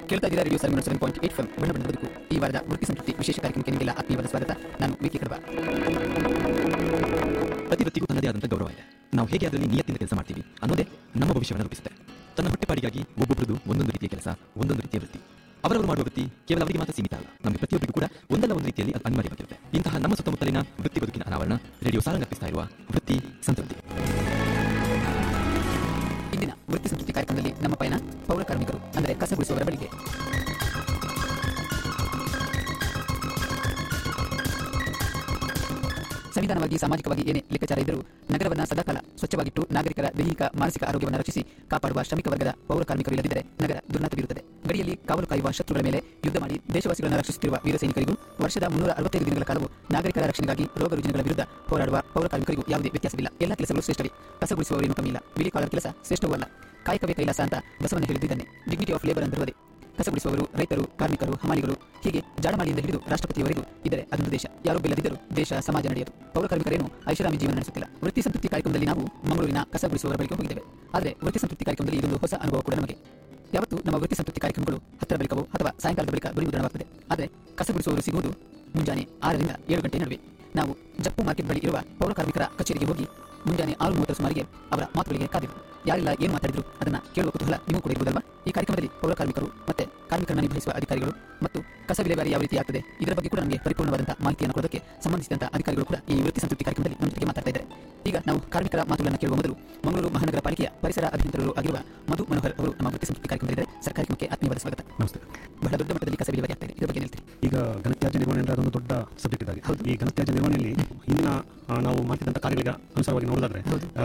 ಕೇಳ್ತಾ ಇದ್ದೀರಾ radio seven seven point eight five ಬಣ್ಣ ಬಣ್ಣದ ಬದುಕು ಈ ವಾರದ ವೃತ್ತಿ ಸಂಸ್ಕೃತಿ ವಿಶೇಷ ಕಾರ್ಯಕ್ರಮಕ್ಕೆ ನಿಮಗೆಲ್ಲ ಆತ್ಮೀಯವಾದ ಸ್ವಾಗತ ನಾನು ವಿಕಿ ಕಡಬ ಪ್ರತಿ ವೃತ್ತಿಗೂ ತನ್ನದೇ ಆದಂಥ ಗೌರವ ಇದೆ ನಾವು ಹೇಗೆ ಅದರಲ್ಲಿ ನಿಯತ್ತಿಂದ ಕೆಲಸ ಮಾಡ್ತೀವಿ ಅನ್ನೋದೇ ನಮ್ಮ ಭವಿಷ್ಯವನ್ನು ರೂಪಿಸುತ್ತೆ ತನ್ನ ಹೊಟ್ಟೆಪಾಡಿಗಾಗಿ ಒಬ್ಬೊಬ್ಬರದು ಒಂದೊಂದು ರೀತಿಯ ಕೆಲಸ ಒಂದೊಂದು ರೀತಿಯ ವೃತ್ತಿ ಅವರವರು ಮಾಡುವ ವೃತ್ತಿ ಕೇವಲ ಅವರಿಗೆ ಮಾತ್ರ ಸೀಮಿತ ಅಲ್ಲ ನಮಗೆ ಪ್ರತಿಯೊಬ್ಬರಿಗೂ ಕೂಡ ಒಂದಲ್ಲ ಒಂದು ರೀತಿಯಲ್ಲಿ ಅದು ಅನಿವಾರ್ಯವಾಗಿರುತ್ತೆ ಇಂತಹ ನಮ್ಮ ಸುತ್ತಮುತ್ತಲಿನ ವೃತ್ತಿ ಬದುಕಿನ ಅನಾವರಣ ರೇಡಿಯೋ ಸಾರಂಗ್ ಅರ್ಪಿಸ್ತಾ ಇರುವ ವೃತ್ತಿ ಸಂತೃಪ್ತಿ ಇಂದಿನ ವೃತ್ತಿ ಸಂಸ್ಕೃತಿ ಕಾರ್ಯಕ್ರಮದಲ್ಲಿ ನಮ್ಮ ಪಯಣ ಪೌರ ಕಾರ್ಮಿಕರು ಅಂದರೆ ಕಸ ಗುಡಿಸುವವರ ಬಳಿಗೆ ಸಂವಿಧಾನವಾಗಿ ಸಾಮಾಜಿಕವಾಗಿ ಏನೇ ಲೆಕ್ಕಾಚಾರ ಇದ್ದರೂ ನಗರವನ್ನ ಸದಾಕಾಲ ಸ್ವಚ್ಛವಾಗಿಟ್ಟು ನಾಗರಿಕರ ದೈಹಿಕ ಮಾನಸಿಕ ಆರೋಗ್ಯವನ್ನು ರಕ್ಷಿಸಿ ಕಾಪಾಡುವ ಶ್ರಮಿಕ ವರ್ಗದ ಪೌರ ಕಾರ್ಮಿಕರು ಇಲ್ಲದಿದ್ದರೆ ನಗರ ದುರ್ನಾತ ಬೀರುತ್ತದೆ ಗಡಿಯಲ್ಲಿ ಕಾವಲು ಕಾಯುವ ಶತ್ರುಗಳ ಮೇಲೆ ಯುದ್ಧ ಮಾಡಿ ದೇಶವಾಸಿಗಳನ್ನು ರಕ್ಷಿಸುತ್ತಿರುವ ವೀರ ಸೈನಿಕರಿಗೂ ವರ್ಷದ ಮುನ್ನೂರ ಅರವತ್ತೈದು ದಿನಗಳ ಕಾಲವು ನಾಗರಿಕರ ರಕ್ಷಣೆಗಾಗಿ ರೋಗ ರುಜಿನಗಳ ವಿರುದ್ಧ ಹೋರಾಡುವ ಪೌರ ಕಾರ್ಮಿಕರಿಗೂ ಯಾವುದೇ ವ್ಯತ್ಯಾಸವಿಲ್ಲ ಎಲ್ಲ ಕೆಲಸಗಳು ಶ್ರೇಷ್ಠವೇ ಕಸಗುಡಿಸುವವರೇನು ಕಮ್ಮಿ ಇಲ್ಲ ಬಿಳಿ ಕಾಲರ್ ಕೆಲಸ ಶ್ರೇಷ್ಠವೂ ಅಲ್ಲ ಕಾಯಕವೇ ಕೈಲಾಸ ಅಂತ ಬಸವನ ಹೇಳಿದ್ದಾನೆ ಡಿಗ್ನಿಟಿ ಆಫ್ ಲೇಬರ್ ಅಂದಿರುವುದೇ ಕಸಗುಡಿಸುವವರು ರೈತರು ಕಾರ್ಮಿಕರು ಹಮಾಲಿಗಳು ಹೀಗೆ ಜಾಡಮಾಡಿಯಿಂದ ಹಿಡಿದು ರಾಷ್ಟ್ರಪತಿಯವರೆಗೂ ಇದ್ದರೆ ಅದೊಂದು ದೇಶ ಯಾರು ಬೆಲ್ಲದಿದ್ದರೂ ದೇಶ ಸಮಾಜ ನಡೆಯದು ಪೌರ ಕಾರ್ಮಿಕರೇನು ಐಷಾರಾಮಿ ಜೀವನ ನಡೆಸುತ್ತಿಲ್ಲ ವೃತ್ತಿ ಸಂತೃಪ್ತಿ ಕಾರ್ಯಕ್ರಮದಲ್ಲಿ ನಾವು ಮಂಗಳೂರಿನ ಕಸಗುಡಿಸುವವರ ಬಳಿಗೆ ಹೋಗಿದ್ದೇವೆ ಆದರೆ ವೃತ್ತಿ ಸಂತೃಪ್ತಿ ಕಾರ್ಯಕ್ರಮದಲ್ಲಿ ಇದೊಂದು ಹೊಸ ಅನುಭವ ಕೂಡ ನಮಗೆ ಯಾವತ್ತು ನಮ್ಮ ವೃತ್ತಿ ಸಂತೃಪ್ತಿ ಕಾರ್ಯಕ್ರಮಗಳು ಹತ್ತರ ಬಳಿಕವೋ ಅಥವಾ ಸಾಯಂಕಾಲದ ಬಳಿಕ ಗುರಿಮುದ್ರಣವಾಗುತ್ತದೆ ಆದರೆ ಕಸಗುಡಿಸುವವರು ಸಿಗುವುದು ಮುಂಜಾನೆ ಆರರಿಂದ ಏಳು ಗಂಟೆ ನಡುವೆ ನಾವು ಜಪ್ಪು ಮಾರ್ಕೆಟ್ ಬಳಿ ಇರುವ ಪೌರ ಕಾರ್ಮಿಕರ ಕಚೇರಿಗೆ ಹೋಗಿ ಮುಂಜಾನೆ ಆರು ಮೂವತ್ತರ ಸುಮಾರಿಗೆ ಅವರ ಮಾತುಗಳಿಗೆ ಕಾದಿರು ಯಾರೆಲ್ಲ ಏನು ಮಾತಾಡಿದ್ರು ಅದನ್ನ ಕೇಳುವ ಕುತೂಹಲ ನೀವು ಕೂಡ ಇರುವುದಲ್ವಾ ಈ ಕಾರ್ಯಕ್ರಮದಲ್ಲಿ ಪೌರ ಕಾರ್ಮಿಕರು ಮತ್ತೆ ಕಾರ್ಮಿಕರನ್ನು ನಿಭಾಯಿಸುವ ಅಧಿಕಾರಿಗಳು ಮತ್ತು ಕಸ ವಿಲೇವಾರಿ ಯಾವ ರೀತಿ ಆಗ್ತದೆ ಇದರ ಬಗ್ಗೆ ಕೂಡ ನಮಗೆ ಪರಿಪೂರ್ಣವಾದಂತಹ ಮಾಹಿತಿಯನ್ನು ಕೊಡೋದಕ್ಕೆ ಸಂಬಂಧಿಸಿದಂತಹ ಅಧಿಕಾರಿಗಳು ಕೂಡ ಈ ವೃತ್ತಿ ಸಂತೃಪ್ತಿ ಕಾರ್ಯಕ್ರಮದಲ್ಲಿ ನಮ್ಮ ಜೊತೆಗೆ ಮಾತಾಡ್ತಾ ಇದ್ದಾರೆ ಈಗ ನಾವು ಕಾರ್ಮಿಕರ ಮಾತುಗಳನ್ನು ಕೇಳುವ ಮೊದಲು ಮಂಗಳೂರು ಮಹಾನಗರ ಪಾಲಿಕೆಯ ಪರಿಸರ ಅಭಿಯಂತರರು ಆಗಿರುವ ಮಧು ಮನೋಹರ್ ಅವರು ನಮ್ಮ ವೃತ್ತಿ ಸಂತೃಪ್ತಿ ಕಾರ್ಯಕ್ರಮದಲ್ಲಿ ಸರ್ ಕಾರ್ಯಕ್ರಮಕ್ಕೆ ಆತ್ಮೀಯವಾದ ಸ್ವಾಗತ ನಮಸ್ತೆ ಬಹಳ ದೊಡ್ಡ ಮಟ್ಟದಲ್ಲಿ ಕಸ ವಿಲೇವಾರಿ ಆಗ್ತಾ ಇದೆ ಇದರ ಬಗ್ಗೆ ಹೇಳ್ತೀರಿ ಈಗ ಘನತ್ಯಾಜ್ಯ ನಿರ್ವಹಣೆ ಅಂದ್ರೆ ಅದೊಂದು ದೊಡ್ಡ ಸಬ್ಜೆಕ್ಟ್ ಇದಾಗಿದೆ ಹೌದು. ಈ ಘನತ್ಯಾಜ್ಯ ನಿರ್ವಹಣೆಯಲ್ಲಿ ಇನ್ನ ಆ, ನಾವು ಮಾಡ್ತಿದ್ದಂಥ ಕಾರ್ಯಗಳಿಗೆ ಅನುಸಾರವಾಗಿ ನೋಡೋದಾದ್ರೆ ಹೌದು. ಆ,